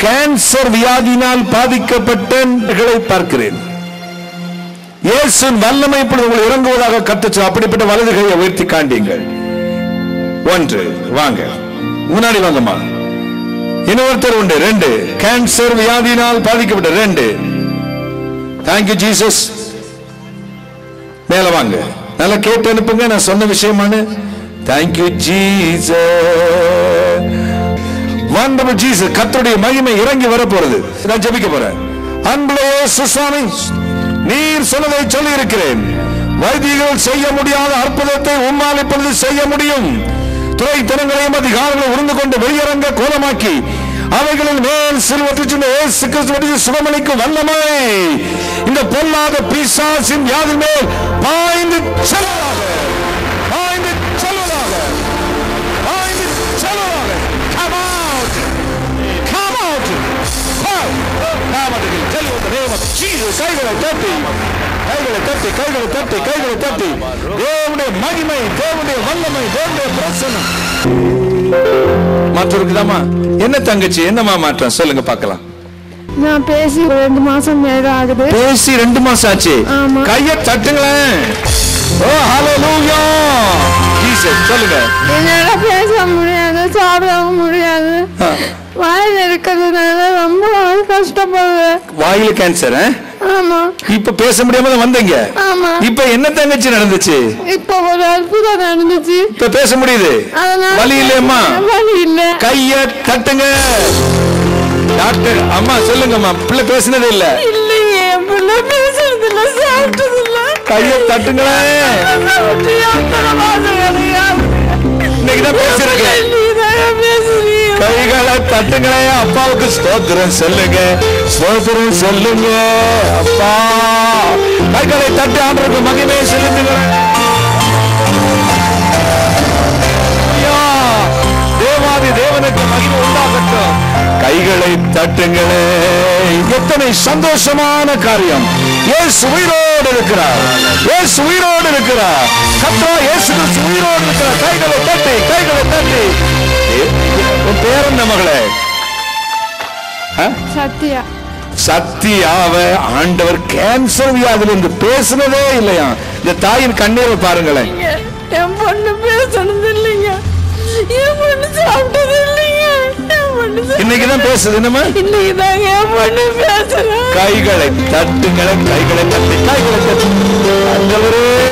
Cancer வியாதியினால் பாதிக்கப்பட்டவர்களை பார்க்கிறேன் இயேசுவின் வல்லமை இப்படி உங்களை இறங்குவதாக கத்துச்சு அப்படிப்பட்ட வலது கையை உயர்த்தி காண்டீங்கள் ஒன்று வாங்க முன்னாடி வாங்கம்மா இன்னொருத்தர் உண்டு ரெண்டு கேன்சர் வியாதியினால் பாதிக்கப்பட்ட ரெண்டு தேங்க்யூ ஜீசஸ் மேல வாங்க நல்லா கேட்டு அனுப்புங்க நான் சொன்ன விஷயமானு தேங்க்யூ ஜீசஸ் வண்டபுள் ஜீசஸ் கர்த்தருடைய மகிமை இறங்கி வர போறது நான் ஜெபிக்க போறேன் அன்புடைய சுவாமி நீர் சொன்னதை சொல்லி இருக்கிறேன் வைத்தியர்கள் செய்ய முடியாத அற்புதத்தை உம்மால் இப்பொழுது செய்ய முடியும் துறைத்தனங்களையும் அதிகாரங்களை உருந்து கொண்டு வெளியரங்க கோலமாக்கி அவைகளின் மேல் சிறுவற்று இயேசு கிறிஸ்துவ சுகமளிக்கும் வல்லமை இந்த பொல்லாத பிசாசின் வியாதி மேல் பாய்ந்து செல்வதாக பாய்ந்து செல்வதாக பாய்ந்து செல்வதாக come out come out come come out tell you the name of Jesus கைகளை தட்டி கைகளை தட்டி கைகளை தட்டி கைகளை தட்டி தேவனுடைய மகிமை தேவனுடைய வல்லமை தேவனுடைய பிரசனம் மற்றவருக்குதாமா என்ன தங்கச்சி என்னமா மாற்றம் சொல்லுங்க பார்க்கலாம் நான் பேசி ரெண்டு மாசம் மேல ஆகுது பேசி ரெண்டு மாசம் ஆச்சு ஆமா. கைய தட்டுங்களேன் ஓ ஹalleluya ஜீசஸ் சொல்லுங்க என்னால பேச முடியாது சாப்பிடவும் முடியாது ஆ. வாயில் இருக்கிறதுனால ரொம்ப கஷ்டப்படுவேன் வாயில கேன்சர் ஆமா இப்ப பேச முடியாம தான் வந்தீங்க ஆமா இப்ப என்ன தங்கச்சி நடந்துச்சு இப்போ ஒரு அற்புதம் நடந்துச்சு இப்ப பேச முடியுது அதனால வலி இல்லையம்மா வலி இல்ல கைய தட்டுங்க டாக்டர் அம்மா சொல்லுங்கம்மா பிள்ளை பேசினதே இல்ல இல்லையே என் பிள்ளை பேசுறது இல்ல சாப்பிட்டது இல்ல கைய தட்டுங்களேன் சாப்பிட்டு எத்தனை மாசம் கிடையாது இன்னைக்கு தான் பேசுறீங்க நீதான் பேசுறீங்க கைகளை தட்டுங்களே அப்பாவுக்கு ஸ்தோத்திரம் சொல்லுங்க ஸ்தோத்திரம் சொல்லுங்க அப்பா கைகளை தட்டு ஆண்டவருக்கு மகிமையை செலுத்துங்க ஐயா, தேவாதி தேவனுக்கு மகிமை உண்டாகட்டும் கைகளை தட்டுங்களே எத்தனை சந்தோஷமான காரியம் இயேசு உயிரோடு இருக்கிறார் இயேசு உயிரோடு இருக்கிறார் கத்ரா இயேசு கிறிஸ்து உயிரோடு இருக்கிறார் கைகளை தட்டி கைகளை தட்டி ஏ- உன் பேர் என்ன மகளே ஆ? சத்யா சத்தியாவ ஆண்டவர் கேன்சர் வியாதியில இருந்து பேசுனதே இல்லையா இந்த தாயின் கண்ணீரை பாருங்களேன் என் பொண்ணு பேசணுது இல்லைங்க என் பொண்ணு சாப்பிட்டது இல்லைங்க என் பொண்ணு சா- இன்னைக்கு தான் பேசுது என்னமா இன்னைக்கு தாங்க என் பொண்ணு பேசுறேன் கைகளை தட்டுங்களை கைகளை தட்டி கைகளை தட்டி ஆண்டவரே